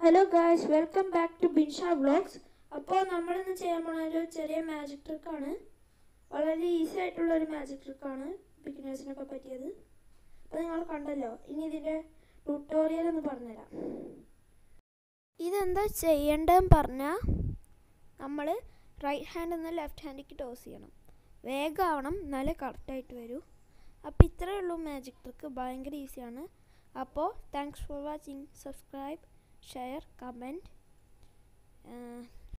hello guys welcome back to Binsha vlogs അപ്പോൾ നമ്മളിന്ന് ചെയ്യാൻ പോണ ഒരു ചെറിയ മാജിക് ട്രിക്കാണ് വളരെ ഈസി ആയിട്ടുള്ള ഒരു മാജിക് ട്രിക്കാണ് ബിഗിനേഴ്സിനൊക്കെ പറ്റിയത് അപ്പോൾ നിങ്ങൾ കണ്ടല്ലോ ഇനി ഇതിൻ്റെ ട്യൂട്ടോറിയൽ ഒന്ന് പറഞ്ഞുതരാം ഇതെന്താ ചെയ്യേണ്ടതെന്ന് പറഞ്ഞാൽ നമ്മൾ റൈറ്റ് ഹാൻഡിൽ നിന്ന് ലെഫ്റ്റ് ഹാൻഡിലേക്ക് ടോസ് ചെയ്യണം വേഗമാവണം എന്നാലേ കറക്റ്റായിട്ട് വരൂ അപ്പോൾ ഇത്രയേ ഉള്ളൂ മാജിക് ട്രിക്ക് ഭയങ്കര ഈസിയാണ് അപ്പോൾ thanks for watching subscribe share comment